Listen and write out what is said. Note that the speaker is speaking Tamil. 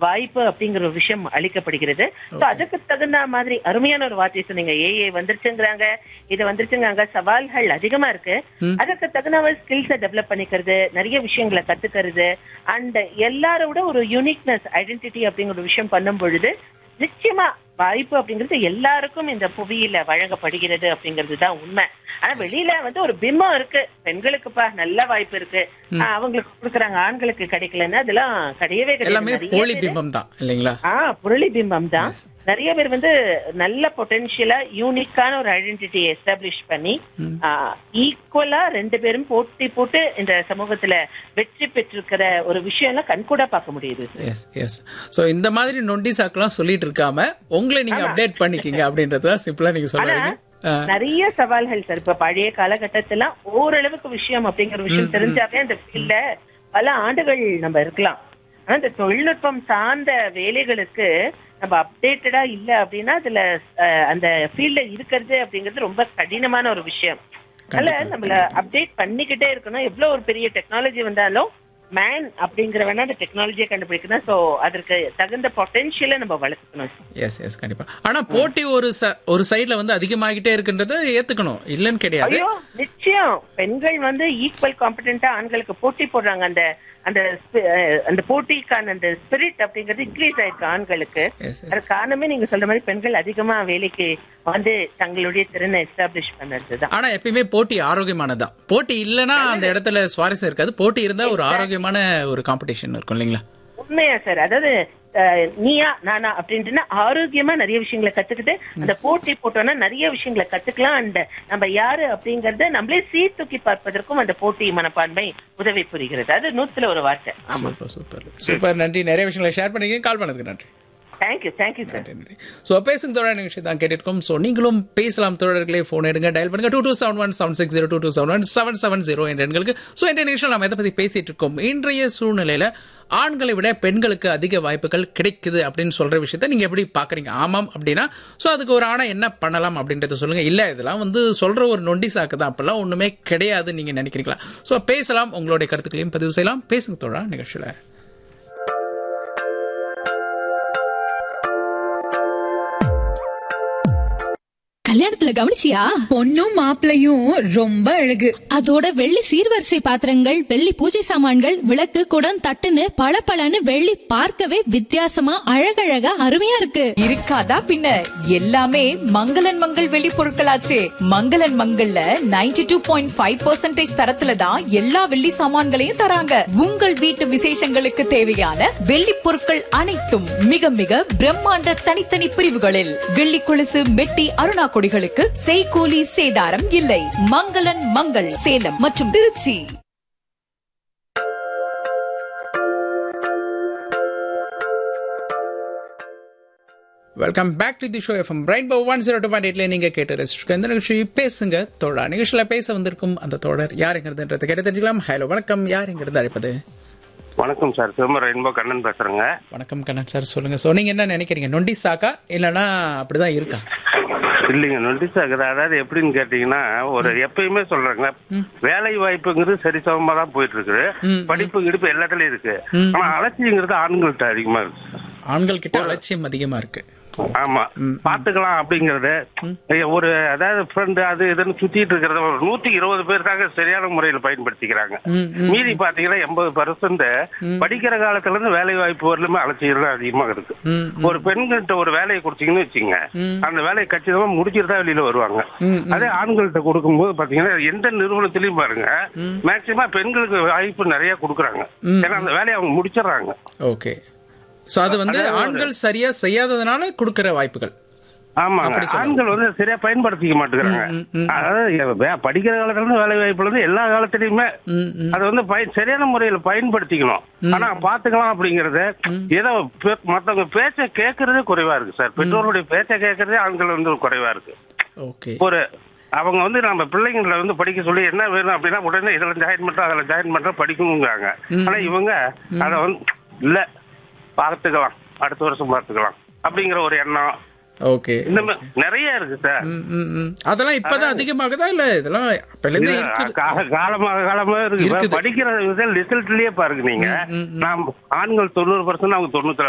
வாய்ப்பு அப்படிங்கிற ஒரு விஷயம் அளிக்கப்படுகிறது சோ அதுக்கு தகுந்த மாதிரி அருமையான ஒரு வார்த்தை சொன்னீங்க ஏஏ வந்துருச்சுங்கிறாங்க இது வந்துருச்சுங்கிறாங்க சவால்கள் அதிகமா இருக்கு அதுக்கு தகுந்த மாதிரி ஸ்கில்ஸை டெவலப் பண்ணிக்கிறது நிறைய விஷயங்களை கத்துக்கிறது அண்ட் எல்லாரோட ஒரு யூனிக்னஸ் ஐடென்டிட்டி அப்படிங்கிற ஒரு விஷயம் பண்ணும் பொழுது நிச்சயமா வாய்ப்பு அப்படிங்கிறது எல்லாருக்கும் இந்த புவியில வழங்கப்படுகிறது அப்படிங்கிறது தான் உண்மை ஆனா வெளியில வந்து ஒரு பிம்பம் இருக்கு பெண்களுக்குப்பா நல்ல வாய்ப்பு இருக்கு ஆஹ் அவங்களுக்கு கொடுக்குறாங்க ஆண்களுக்கு கிடைக்கலன்னா அதெல்லாம் கிடையவே எல்லாமே கிடையாது நிறைய போலி பேரு- பிம்பம் தான் இல்லைங்களா ஆ புரளி பிம்பம் தான் நிறைய பேர் வந்து நல்ல பொட்டன்ஷியலா யூனிக்கான ஒரு ஐடென்டிட்டி எஸ்டாப்ளிஷ் பண்ணி ஈக்குவலா ரெண்டு பேரும் போட்டி போட்டு இந்த சமூகத்துல வெற்றி பெற்றிருக்கிற ஒரு விஷயம் எல்லாம் கண்கூடா பார்க்க முடியுது எஸ் எஸ் சோ இந்த மாதிரி நொண்டி சாக்கெல்லாம் சொல்லிட்டு இருக்காம உங்களை நீங்க அப்டேட் பண்ணிக்கிங்க அப்படின்றத சிம்பிளா நீங்க சொல்றீங்க ஆ, நிறைய சவால்கள் சார் இப்ப பழைய காலகட்டத்துல ஓரளவுக்கு விஷயம் அப்படிங்கிற விஷயம் தெரிஞ்சாவே அந்த ஃபீல்ட்ல பல ஆண்டுகள் நம்ம இருக்கலாம் ஆனா இந்த தொழில்நுட்பம் சார்ந்த வேலைகளுக்கு நம்ம அப்டேட்டடா இல்ல அப்படின்னா அதுல அஹ், அந்த ஃபீல்ட்ல இருக்கிறது அப்படிங்கிறது ரொம்ப கடினமான ஒரு விஷயம் அதனால நம்மள அப்டேட் பண்ணிக்கிட்டே இருக்கணும் எவ்வளவு ஒரு பெரிய டெக்னாலஜி வந்தாலும் மேன் அப்படிங்கிறவனா அந்த டெக்னாலஜியை கண்டுபிடிக்கணும் சோ அதற்கு தகுந்த பொட்டன்ஷியலை நம்ம வளர்த்துக்கணும் எஸ் எஸ் கண்டிப்பா ஆனா போட்டி ஒரு ச- ஒரு சைடுல வந்து அதிகமாகிட்டே இருக்குன்றத ஏத்துக்கணும் இல்லன்னு கிடையாது ஐயோ நிச்சயம் பெண்கள் வந்து ஈக்குவல் காம்படென்ட்டா ஆண்களுக்கு போட்டி போடுறாங்க அந்த அந்த spi- அஹ் அந்த போட்டிக்கான அந்த ஸ்பிரிட் அப்படிங்கிறது இன்க்ரீஸ் ஆயிருக்கு ஆண்களுக்கு Yes, yes. அது காரணமே நீங்க சொல்ற மாதிரி பெண்கள் அதிகமா வேலைக்கு வந்து தங்களுடைய திறனை எஸ்டாப்ளிஷ் பண்ணதுதான் ஆனா எப்பயுமே போட்டி ஆரோக்கியமானதுதான் போட்டி இல்லனா அந்த இடத்துல சுவாரஸ்யம் இருக்காது போட்டி இருந்தா ஒரு ஆரோக்கியமான ஒரு காம்படிஷன் இருக்கும் இல்லைங்களா உண்மையா சார் அதாவது அஹ், நீயா நானா அப்படின்ட்டுனா ஆரோக்கியமா நிறைய விஷயங்களை கத்துக்கிட்டு அந்த போட்டி போட்டோம்னா நிறைய விஷயங்களை கத்துக்கலாம் அந்த நம்ம யாரு அப்படிங்கறத நம்மளே சீர்தூக்கி பார்ப்பதற்கும் அந்த போட்டி மனப்பான்மை உதவி புரிகிறது அது நூத்துல ஒரு வார்த்தை ஆமா சூப்பர் சூப்பர் சூப்பர் நன்றி நிறைய விஷயங்களை ஷேர் பண்ணிக்க கால் பண்ணதுக்கு நன்றி தேங்க்யூ தேங்க்யூ சார் நன்றி நன்றி ஸோ பேசும் தோழர் நிகழ்ச்சி தான் கேட்டிருக்கோம் ஸோ நீங்களும் பேசலாம் தோழர்களே ஃபோன் எடுங்க டயல் பண்ணுங்க two two seven one seven six zero two two seven one seven seven zero என்ற எண்களுக்கு ஸோ இந்த நிகழ்ச்சியில் நம்ம எதை பத்தி பேசிட்டு இருக்கோம் இன்றைய சூழ்நிலையில ஆண்களை விட பெண்களுக்கு அதிக வாய்ப்புகள் கிடைக்குது அப்படின்னு சொல்ற விஷயத்த நீங்க எப்படி பாக்குறீங்க ஆமாம் அப்படின்னா ஸோ அதுக்கு ஒரு ஆணை என்ன பண்ணலாம் அப்படின்றத சொல்லுங்க இல்ல இதெல்லாம் வந்து சொல்ற ஒரு நொண்டி சாக்கு தான் அப்பெல்லாம் ஒண்ணுமே கிடையாதுன்னு நீங்க நினைக்கிறீங்களா ஸோ பேசலாம் உங்களுடைய கருத்துக்களையும் பதிவு செய்யலாம் பேசுங்க தோழா நிகழ்ச்சியில கல்யாணத்துல கவனிச்சியா பொண்ணும் மாப்பிளையும் ரொம்ப அழகு அதோட வெள்ளி சீர்வரிசை பாத்திரங்கள் வெள்ளி பூஜை சாமான்கள் விளக்கு குடம் தட்டுன்னு பளபளன்னு வெள்ளி பார்க்கவே வித்தியாசமா அழகழகா அருமையா இருக்கு இருக்காதா பின்ன எல்லாமே மங்களன் மங்கள் வெளி பொருட்களாச்சே மங்களன் மங்கள்ல 92.5% டூ பாயிண்ட் ஃபைவ் பர்சன்டேஜ் தரத்துல தான் எல்லா வெள்ளி சாமான்களையும் தராங்க உங்கள் வீட்டு விசேஷங்களுக்கு தேவையான வெள்ளி பொருட்கள் அனைத்தும் மிக மிக பிரம்மாண்ட தனித்தனி பிரிவுகளில் வெள்ளி கொலுசு மெட்டி அருணா கொடிகளுக்கு செய்கூலி சேதாரம் இல்லை மங்களன் மங்கள் சேலம் மற்றும் Tiruchi welcome back to the show FM Rainbow one zero two point எயிட்ல நீங்க கேட்டு ரசிச்சுக்க இந்த நிகழ்ச்சி பேசுங்க தோழா நிகழ்ச்சியில பேச வந்திருக்கும் அந்த தோழர் யாருங்கிறதுன்றதை கேட்டு தெரிஞ்சுக்கலாம் ஹலோ வணக்கம் யாருங்கிறது அழைப்பது வணக்கம் சார் திரும்ப ரெயின்போ கண்ணன் பேசுறேங்க வணக்கம் கண்ணன் சார் சொல்லுங்க சோ நீங்க என்ன நினைக்கிறீங்க நொண்டி சாக்கா இல்லனா அப்படிதான் இருக்கா இல்லைங்க நொண்டிஸ் ஆகுது அதாவது எப்படின்னு கேட்டீங்கன்னா ஒரு எப்பயுமே சொல்றாங்க வேலை வாய்ப்புங்கிறது சரிசமமா தான் போயிட்டு இருக்குது படிப்பு கிடிப்பு எல்லாத்துலயும் இருக்கு ஆனா அலட்சியங்கிறது ஆண்கள்ட்ட அதிகமா இருக்கு ஆண்கள் கிட்ட அலட்சியம் அதிகமா இருக்கு ஆமா பாத்துக்கலாம் அப்படிங்கறது ஐயா, ஒரு அதாவது ஃப்ரெண்டு அது இதுன்னு சுத்திட்டு இருக்கிறத ஒரு நூத்தி இருபது பேர் தாங்க சரியான முறையில பயன்படுத்திக்கிறாங்க ம், மீதி பாத்தீங்கன்னா எண்பது பர்சன்ட் படிக்கிற காலத்துல இருந்து வேலை வாய்ப்பு வரலுமே அலட்சியம் தான் அதிகமா இருக்கு ம், ஒரு பெண்கள்கிட்ட ஒரு வேலையை கொடுத்தீங்கன்னு வச்சுங்க அந்த வேலையை கச்சிதமா முடிச்சிட்டு தான் வெளியில வருவாங்க ம், அதே ஆண்கள்கிட்ட கொடுக்கும்போது பாத்தீங்கன்னா எந்த நிறுவனத்திலயும் பாருங்க மேக்சிமம் பெண்களுக்கு வாய்ப்பு நிறைய கொடுக்குறாங்க ஏன்னா அந்த வேலையை அவங்க முடிச்சிடுறாங்க ஓகே சோ அது வந்து ஆண்கள் சரியா செய்யாததுனால கொடுக்கிற வாய்ப்புகள் ஆமாங்க அப்படி சொல்லலாம். ஆண்கள் வந்து சரியா பயன்படுத்திக்க மாட்டேங்கிறாங்க ம், ம், அதாவது வே- படிக்கிற காலத்துல இருந்து வேலை வாய்ப்புல இருந்து எல்லா காலத்திலயுமே ம், ம். அதை வந்து பயன் சரியான முறையில பயன்படுத்திக்கணும் ஆனா பாத்துக்கலாம் அப்படிங்கறது ஏதோ பே- மத்தவங்க பேச்ச கேட்கறதே குறைவா இருக்கு சார் பெற்றோருடைய பேச்ச கேட்கறதே ஆண்கள் வந்து குறைவா இருக்கு ஓகே ஒரு அவங்க வந்து நம்ம பிள்ளைங்களை வந்து படிக்க சொல்லி என்ன வேணும் அப்படின்னா உடனே இதுல ஜாயின் பண்றோம் அதுல ஜாயின் பண்றோம் படிக்கணுங்கிறாங்க ஆனா இவங்க அத வந்து இல்ல பார்த்துக்கலாம் அடுத்த வருஷம் பார்த்துக்கலாம் அப்படிங்கிற ஒரு எண்ணம் ஓகே இந்த மாதிரி நிறைய இருக்கு சார் ம், ம், ம். அதெல்லாம் இப்பதான் அதிகமாகுதா இல்ல இதெல்லாம் அப்பலேருந்தே இது இருக்குது கா- காலமாக காலமாக இருக்கு இருக்குது. படிக்கிற ரிசல்ட்லயே பாருங்க நீங்க நாம் ஆண்கள் தொண்ணூறு பர்சன்ட் அவங்க தொண்ணூத்தி